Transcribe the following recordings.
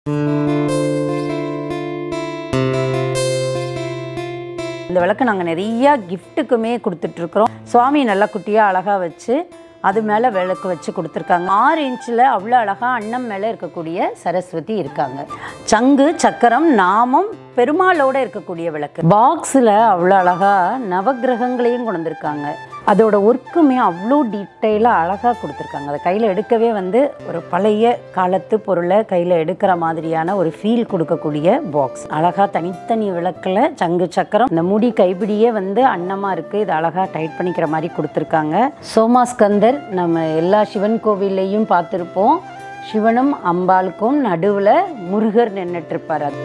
இந்த விளக்கு நாங்கள் நிறையா கிஃப்ட்டுக்குமே கொடுத்துட்ருக்குறோம் சுவாமி நல்லா குட்டியாக அழகாக வச்சு அது மேலே விளக்கு வச்சு கொடுத்துருக்காங்க ஆறு இன்ச்சில் அவ்வளோ அழகாக அன்னம் மேலே இருக்கக்கூடிய சரஸ்வதி இருக்காங்க சங்கு சக்கரம் நாமம் பெருமாளோட இருக்கக்கூடிய விளக்கு பாக்ஸில் அவ்வளோ அழகாக நவக்கிரகங்களையும் கொண்டு வந்திருக்காங்க அதோட ஒர்க்குமே அவ்வளோ டீட்டெயிலாக அழகாக கொடுத்துருக்காங்க அதை கையில் எடுக்கவே வந்து ஒரு பழைய காலத்து பொருளை கையில் எடுக்கிற மாதிரியான ஒரு ஃபீல் கொடுக்கக்கூடிய பாக்ஸ் அழகாக தனித்தனி விளக்கில் சங்கு சக்கரம் இந்த முடி கைப்பிடியே வந்து அன்னமாக இருக்குது இது அழகாக டைட் பண்ணிக்கிற மாதிரி கொடுத்துருக்காங்க சோமாஸ்கந்தர் நம்ம எல்லா சிவன் கோவில்லையும் பார்த்துருப்போம் சிவனும் அம்பாளுக்கும் நடுவில் முருகர் நின்றுட்டு இருப்பார் அது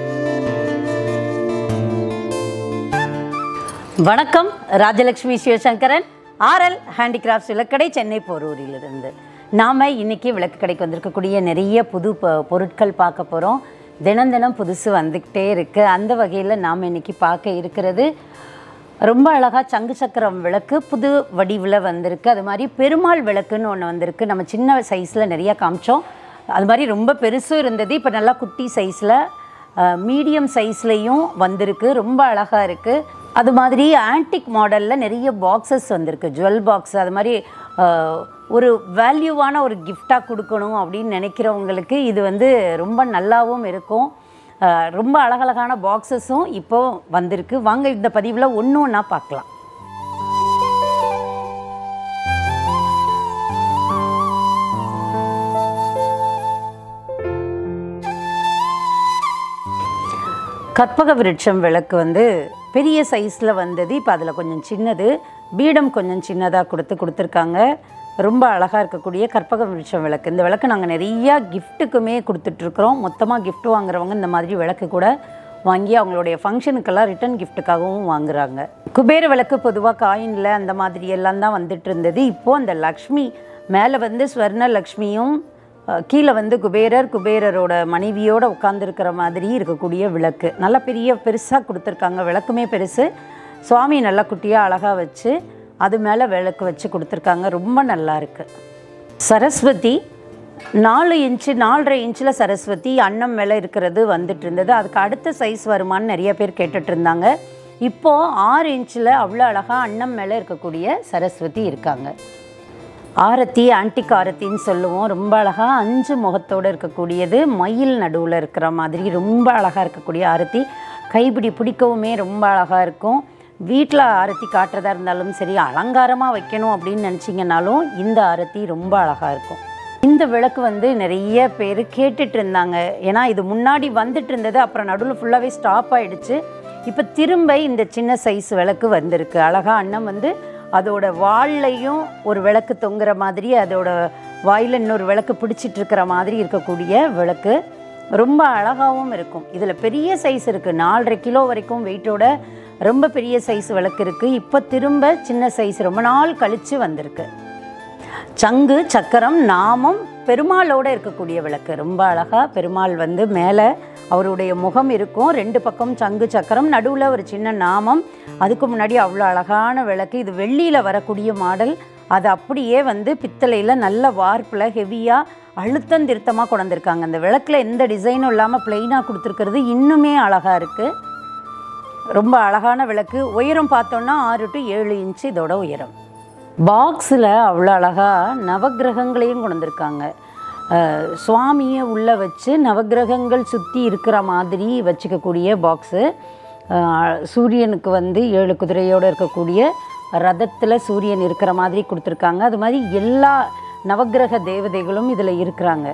வணக்கம் ராஜலக்ஷ்மி சிவசங்கரன் ஆர்எல் ஹேண்டிகிராஃப்ட்ஸ் விளக்கடை சென்னை போரூரிலிருந்து நாம் இன்னைக்கு விளக்கு கடைக்கு வந்திருக்கக்கூடிய நிறைய புது ப- பொருட்கள் பார்க்க போகிறோம் தினம் தினம் புதுசு வந்துக்கிட்டே இருக்குது அந்த வகையில் நாம் இன்னைக்கு பார்க்க இருக்கிறது ரொம்ப அழகாக சங்கு சக்கரம் விளக்கு புது வடிவில் வந்திருக்கு அது மாதிரி பெருமாள் விளக்குன்னு ஒன்று வந்திருக்கு நம்ம சின்ன சைஸில் நிறையா காமிச்சோம் அது மாதிரி ரொம்ப பெருசும் இருந்தது இப்போ நல்லா குட்டி சைஸில் மீடியம் சைஸ்லேயும் வந்திருக்கு ரொம்ப அழகாக இருக்குது அது மாதிரி ஆன்டிக் மாடலில் நிறைய பாக்ஸஸ் வந்திருக்கு ஜுவல் பாக்ஸ் அது மாதிரி அஹ், ஒரு வேல்யூவான ஒரு கிஃப்டாக கொடுக்கணும் அப்படின்னு நினைக்கிறவங்களுக்கு இது வந்து ரொம்ப நல்லாவும் இருக்கும் அஹ், ரொம்ப அழகழகான பாக்ஸஸும் இப்போ வந்திருக்கு வாங்க இந்த பதிவில் ஒன்று ஒன்றா பார்க்கலாம் கற்பக விருட்சம் விளக்கு வந்து பெரிய சைஸில் வந்தது இப்போ அதில் கொஞ்சம் சின்னது பீடம் கொஞ்சம் சின்னதாக கொடுத்து கொடுத்துருக்காங்க ரொம்ப அழகாக இருக்கக்கூடிய கற்பக விருட்சம் விளக்கு இந்த விளக்கு நாங்கள் நிறையா கிஃப்ட்டுக்குமே கொடுத்துட்ருக்குறோம் மொத்தமாக gift வாங்குறவங்க இந்த மாதிரி விளக்கு கூட வாங்கி அவங்களுடைய ஃபங்க்ஷனுக்கெல்லாம் ரிட்டன் கிஃப்ட்டுக்காகவும் வாங்குறாங்க குபேர விளக்கு பொதுவாக காயினில் அந்த மாதிரி எல்லாம் தான் வந்துட்டு இருந்தது இப்போது அந்த லக்ஷ்மி மேலே வந்து ஸ்வர்ண லக்ஷ்மியும் அஹ், கீழே வந்து குபேரர் குபேரரோட மனைவியோட உட்காந்துருக்கிற மாதிரி இருக்கக்கூடிய விளக்கு நல்லா பெரிய பெருசாக கொடுத்துருக்காங்க விளக்குமே பெருசு சுவாமி நல்லா குட்டியாக அழகாக வச்சு அது மேலே விளக்கு வச்சு கொடுத்துருக்காங்க ரொம்ப நல்லா இருக்கு சரஸ்வதி நாலு இன்ச்சு நாலரை இன்ச்சில் சரஸ்வதி அன்னம் மேலே இருக்கிறது வந்துட்டு இருந்தது அதுக்கு அடுத்த சைஸ் வருமான்னு நிறைய பேர் கேட்டுட்டு இருந்தாங்க இப்போது ஆறு இன்ச்சில் அவ்வளோ அழகாக அன்னம் மேலே இருக்கக்கூடிய சரஸ்வதி இருக்காங்க ஆரத்தி ஆன்டிக் ஆரத்தின்னு சொல்லுவோம் ரொம்ப அழகாக அஞ்சு முகத்தோடு இருக்கக்கூடியது மயில் நடுவில் இருக்கிற மாதிரி ரொம்ப அழகாக இருக்கக்கூடிய ஆரத்தி கைப்பிடி பிடிக்கவுமே ரொம்ப அழகாக இருக்கும் வீட்டில் ஆரத்தி காட்டுறதா இருந்தாலும் சரி அலங்காரமாக வைக்கணும் அப்படின்னு நினச்சிங்கனாலும் இந்த ஆரத்தி ரொம்ப அழகாக இருக்கும் இந்த விளக்கு வந்து நிறைய பேர் கேட்டுட்டு இருந்தாங்க ஏன்னா இது முன்னாடி வந்துட்டு இருந்தது அப்புறம் நடுவில் ஃபுல்லாகவே ஸ்டாப் ஆயிடுச்சு இப்போ திரும்ப இந்த சின்ன சைஸ் விளக்கு வந்திருக்கு அழகாக அண்ணன் வந்து அதோட வால்லையும் ஒரு விளக்கு தொங்குற மாதிரி அதோட வாயில் இன்னொரு விளக்கு பிடிச்சிட்டு இருக்கிற மாதிரி இருக்கக்கூடிய விளக்கு ரொம்ப அழகாகவும் இருக்கும் இதில் பெரிய சைஸ் இருக்குது நாலரை கிலோ வரைக்கும் வெயிட்டோட ரொம்ப பெரிய சைஸ் விளக்கு இருக்குது இப்போ திரும்ப சின்ன சைஸ் ரொம்ப நாள் கழித்து வந்திருக்கு சங்கு சக்கரம் நாமம் பெருமாளோட இருக்கக்கூடிய விளக்கு ரொம்ப அழகா பெருமாள் வந்து மேலே அவருடைய முகம் இருக்கும் ரெண்டு பக்கம் சங்கு சக்கரம் நடுவில் ஒரு சின்ன நாமம் அதுக்கு முன்னாடி அவ்வளோ அழகான விளக்கு இது வெள்ளியில் வரக்கூடிய மாடல் அது அப்படியே வந்து பித்தளையில் நல்ல வார்ப்பில் ஹெவியாக அழுத்தம் திருத்தமாக கொண்டிருக்காங்க அந்த விளக்கில் எந்த டிசைனும் இல்லாமல் ப்ளெயினாக கொடுத்துருக்கிறது இன்னுமே அழகாக இருக்குது ரொம்ப அழகான விளக்கு உயரம் பார்த்தோன்னா ஆறு டு ஏழு இன்ச்சு இதோட உயரம் பாக்ஸில் அவ்வளோ அழகாக நவக்கிரகங்களையும் கொண்டு வந்திருக்காங்க அஹ், சுவாமியை உள்ளே வச்சு நவக்கிரகங்கள் சுற்றி இருக்கிற மாதிரி வச்சுக்கக்கூடிய பாக்ஸு சூரியனுக்கு வந்து ஏழு குதிரையோடு இருக்கக்கூடிய ரதத்தில் சூரியன் இருக்கிற மாதிரி கொடுத்துருக்காங்க அது மாதிரி எல்லா நவக்கிரக தேவதைகளும் இதில் இருக்கிறாங்க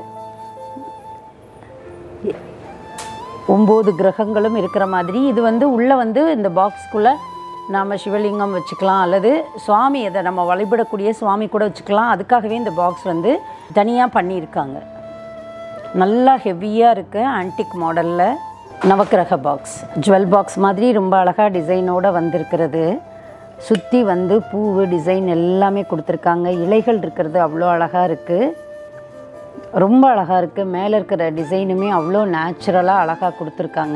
ஒம்பது கிரகங்களும் இருக்கிற மாதிரி இது வந்து உள்ளே வந்து இந்த பாக்ஸ்க்குள்ளே நாம் சிவலிங்கம் வச்சுக்கலாம் அல்லது சுவாமி அதை நம்ம வழிபடக்கூடிய சுவாமி கூட வச்சுக்கலாம் அதுக்காகவே இந்த பாக்ஸ் வந்து தனியாக பண்ணியிருக்காங்க நல்லா ஹெவியாக இருக்குது ஆன்டிக் மாடலில் நவக்கிரக பாக்ஸ் ஜுவல் பாக்ஸ் மாதிரி ரொம்ப அழகாக டிசைனோடு வந்திருக்கிறது சுற்றி வந்து பூவு டிசைன் எல்லாமே கொடுத்துருக்காங்க இலைகள் இருக்கிறது அவ்வளோ அழகாக இருக்குது ரொம்ப அழகாக இருக்குது மேலே இருக்கிற டிசைனுமே அவ்வளோ நேச்சுரலாக அழகாக கொடுத்துருக்காங்க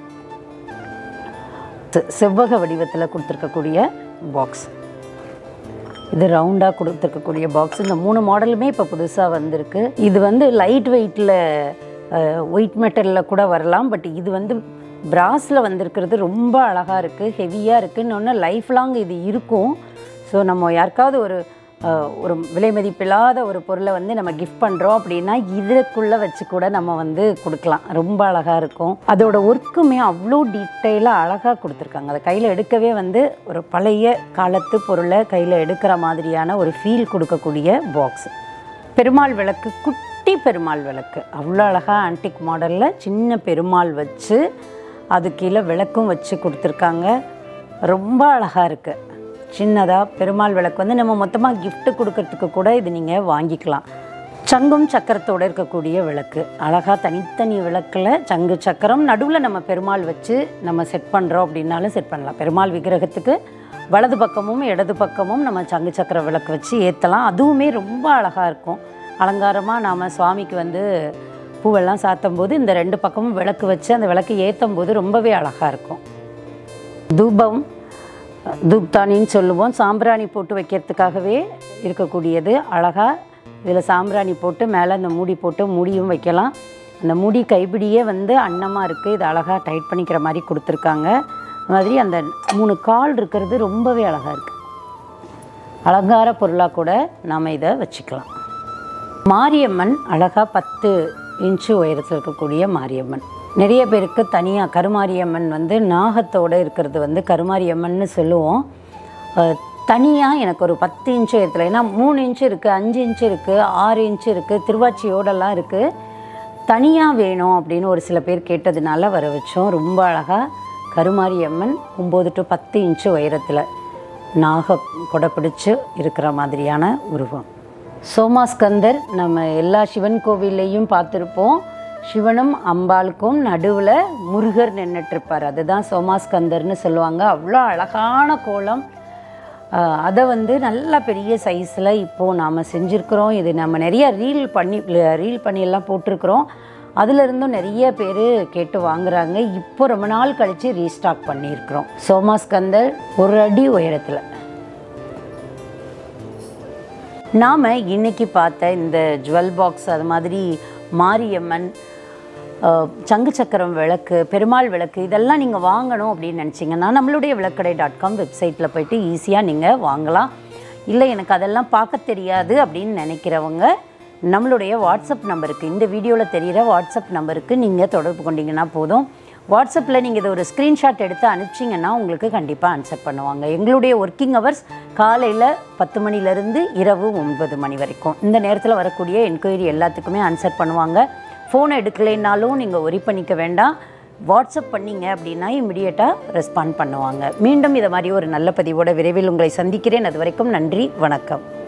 செ- செவ்வக வடிவத்தில் கொடுத்துருக்கக்கூடிய பாக்ஸ் இது ரவுண்டாக கொடுத்துருக்கக்கூடிய பாக்ஸ் இந்த மூணு மாடலுமே இப்போ புதுசாக வந்திருக்கு இது வந்து லைட் வெயிட்டில் ஒயிட் மெட்டலில் கூட வரலாம் பட் இது வந்து பிராஸில் வந்திருக்கிறது ரொம்ப அழகாக இருக்குது ஹெவியாக இருக்குது இன்னொன்று லைஃப் லாங் இது இருக்கும் ஸோ நம்ம யாருக்காவது ஒரு அஹ், ஒரு விலை மதிப்பில்லாத ஒரு பொருளை வந்து நம்ம கிஃப்ட் பண்ணுறோம் அப்படின்னா இதுக்குள்ளே வச்சு கூட நம்ம வந்து கொடுக்கலாம் ரொம்ப அழகாக இருக்கும் அதோட ஒர்க்குமே அவ்வளோ டீட்டெயிலாக அழகாக கொடுத்துருக்காங்க அதை கையில் எடுக்கவே வந்து ஒரு பழைய காலத்து பொருளை கையில் எடுக்கிற மாதிரியான ஒரு ஃபீல் கொடுக்கக்கூடிய பாக்ஸ் பெருமாள் விளக்கு குட்டி பெருமாள் விளக்கு அவ்வளோ அழகாக ஆன்டிக் மாடலில் சின்ன பெருமாள் வச்சு அது கீழே விளக்கும் வச்சு கொடுத்துருக்காங்க ரொம்ப அழகாக இருக்குது சின்னதாக பெருமாள் விளக்கு வந்து நம்ம மொத்தமாக gift கொடுக்கறதுக்கு கூட இது நீங்கள் வாங்கிக்கலாம் சங்கும் சக்கரத்தோடு இருக்கக்கூடிய விளக்கு அழகாக தனித்தனி விளக்கில் சங்கு சக்கரம் நடுவில் நம்ம பெருமாள் வச்சு நம்ம செட் பண்ணுறோம் அப்படின்னாலும் செட் பண்ணலாம் பெருமாள் விக்கிரகத்துக்கு வலது பக்கமும் இடது பக்கமும் நம்ம சங்கு சக்கர விளக்கு வச்சு ஏற்றலாம் அதுவுமே ரொம்ப அழகாக இருக்கும் அலங்காரமாக நாம் சுவாமிக்கு வந்து பூவெல்லாம் சாத்தும் போது இந்த ரெண்டு பக்கமும் விளக்கு வச்சு அந்த விளக்கு ஏற்றும் போது ரொம்பவே அழகாக இருக்கும் தூபம் தூப்தானின்னு சொல்லுவோம் சாம்பிராணி போட்டு வைக்கிறதுக்காகவே இருக்கக்கூடியது அழகாக இதில் சாம்பிராணி போட்டு மேலே அந்த மூடி போட்டு மூடியும் வைக்கலாம் அந்த மூடி கைப்பிடியே வந்து அன்னமாக இருக்குது இது அழகாக டைட் பண்ணிக்கிற மாதிரி கொடுத்துருக்காங்க அது மாதிரி அந்த மூணு கால் இருக்கிறது ரொம்பவே அழகாக இருக்குது அலங்கார பொருளாக கூட நாம் இதை வச்சுக்கலாம் மாரியம்மன் அழகாக பத்து இன்ச்சு உயரத்தில் இருக்கக்கூடிய மாரியம்மன் நிறைய பேருக்கு தனியாக கருமாரியம்மன் வந்து நாகத்தோடு இருக்கிறது வந்து கருமாரியம்மன்னு சொல்லுவோம் தனியாக எனக்கு ஒரு பத்து இன்ச்சு உயரத்தில் ஏன்னா மூணு இன்ச்சு இருக்குது அஞ்சு இன்ச்சு இருக்குது ஆறு இன்ச்சு இருக்குது திருவாச்சியோடெல்லாம் இருக்குது தனியாக வேணும் அப்படின்னு ஒரு சில பேர் கேட்டதுனால வர வச்சோம் ரொம்ப அழகாக கருமாரியம்மன் ஒம்பது டு பத்து இன்ச்சு உயரத்தில் நாக கொடை பிடிச்சு இருக்கிற மாதிரியான உருவம் சோமாஸ்கந்தர் நம்ம எல்லா சிவன் கோவில்லையும் பார்த்துருப்போம் சிவனும் அம்பாளுக்கும் நடுவில் முருகர் நின்றுட்டுருப்பார் அதுதான் சோமாஸ்கந்தர்னு சொல்லுவாங்க அவ்வளோ அழகான கோலம் ஆஹ் அதை வந்து நல்ல பெரிய சைஸில் இப்போது நாம் செஞ்சுருக்கிறோம் இது நம்ம நிறைய ரீல் பண்ணி ரீல் பண்ணி எல்லாம் போட்டிருக்கிறோம் அதுலேருந்தும் நிறைய பேர் கேட்டு வாங்குறாங்க இப்போ ரொம்ப நாள் கழித்து ரீஸ்டாக் பண்ணியிருக்கிறோம் சோமாஸ்கந்தர் ஒரு அடி உயரத்தில் நாம் இன்னைக்கு பார்த்த இந்த ஜுவல் பாக்ஸ் அது மாதிரி மாரியம்மன் அஹ், சங்கு சக்கரம் விளக்கு பெருமாள் விளக்கு இதெல்லாம் நீங்கள் வாங்கணும் அப்படின்னு நினச்சிங்கன்னா நம்மளுடைய விளக்கடை டாட் காம் வெப்சைட்டில் போயிட்டு ஈஸியாக நீங்கள் வாங்கலாம் இல்லை எனக்கு அதெல்லாம் பார்க்க தெரியாது அப்படின்னு நினைக்கிறவங்க நம்மளுடைய வாட்ஸ்அப் நம்பருக்கு இந்த வீடியோவில் தெரிகிற வாட்ஸ்அப் நம்பருக்கு நீங்கள் தொடர்பு கொண்டீங்கன்னா போதும் வாட்ஸ்அப்பில் நீங்கள் இதை ஒரு ஸ்க்ரீன்ஷாட் எடுத்து அனுப்பிச்சிங்கன்னா உங்களுக்கு கண்டிப்பாக ஆன்சர் பண்ணுவாங்க எங்களுடைய ஒர்க்கிங் ஹவர்ஸ் காலையில் பத்து மணிலேருந்து இரவு ஒன்பது மணி வரைக்கும் இந்த நேரத்தில் வரக்கூடிய என்கொயரி எல்லாத்துக்குமே ஆன்சர் பண்ணுவாங்க ஃபோனை எடுக்கலைன்னாலும் நீங்கள் ஒரி பண்ணிக்க வேண்டாம் வாட்ஸ்அப் பண்ணீங்க அப்படின்னா இமிடியேட்டாக ரெஸ்பாண்ட் பண்ணுவாங்க மீண்டும் இதை மாதிரி ஒரு நல்ல பதிவோட விரைவில் உங்களை சந்திக்கிறேன் அது வரைக்கும் நன்றி வணக்கம்